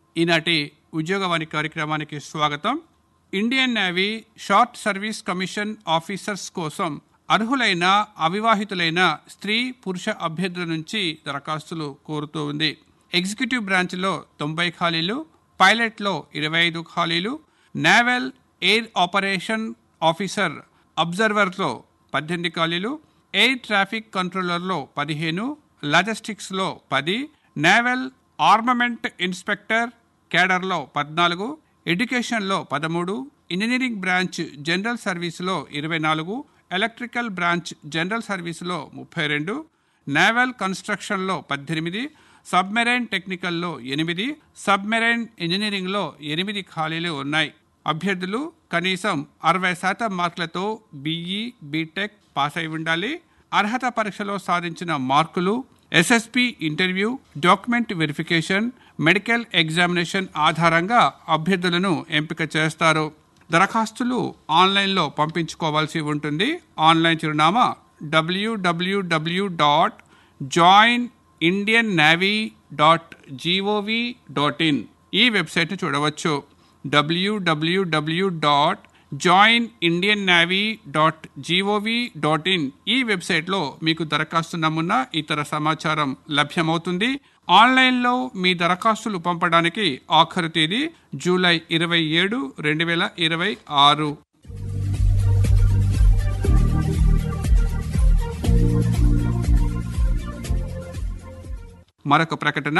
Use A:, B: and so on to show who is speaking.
A: ఈనాటి ఉద్యోగవాణి కార్యక్రమానికి స్వాగతం Indian navy short service commission officers కోసం అర్హులైన అవివాహితులైన స్త్రీ పురుష అభ్యర్థుల నుంచి దరఖాస్తులు కోరుతూ ఉంది ఎగ్జిక్యూటివ్ బ్రాంచ్లో తొంభై ఖాళీలు పైలట్లో ఇరవై ఐదు ఖాళీలు నేవల్ ఎయిర్ ఆపరేషన్ ఆఫీసర్ అబ్జర్వర్లో పద్దెనిమిది ఖాళీలు ఎయిర్ ట్రాఫిక్ కంట్రోలర్లో పదిహేను లాజిస్టిక్స్లో పది నేవల్ ఆర్మమెంట్ ఇన్స్పెక్టర్ కేడర్లో పద్నాలుగు ఎడ్యుకేషన్లో పదమూడు ఇంజనీరింగ్ బ్రాంచ్ జనరల్ సర్వీసులో ఇరవై నాలుగు ఎలక్ట్రికల్ బ్రాంచ్ జనరల్ సర్వీసులో ముప్పై రెండు నేవల్ కన్స్ట్రక్షన్లో పద్దెనిమిది సబ్మెరైన్ టెక్నికల్లో ఎనిమిది సబ్మెరైన్ ఇంజనీరింగ్లో ఎనిమిది ఖాళీలు ఉన్నాయి అభ్యర్థులు కనీసం అరవై శాతం మార్కులతో బీఈ బీటెక్ పాస్ అయి ఉండాలి అర్హత పరీక్షలో సాధించిన మార్కులు SSB interview document verification medical examination ఆధారంగా అభ్యర్థులను ఎంపిక చేస్తారు దరఖాస్తులు ఆన్లైన్లో పంపించుకోవాల్సి ఉంటుంది ఆన్లైన్ చిరునామా W W W dot join Indian navy dot GOV dot IN ఈ వెబ్సైట్ను చూడవచ్చు W W W dot join Indian navy dot GOV dot IN ఈ వెబ్సైట్లో మీకు దరఖాస్తు నమూనా ఇతర సమాచారం లభ్యమవుతుంది ఆన్లైన్లో మీ దరఖాస్తులు పంపడానికి ఆఖరు తేదీ జూలై ఇరవై ఏడు రెండు వేల ఇరవై ఆరు మరొక ప్రకటన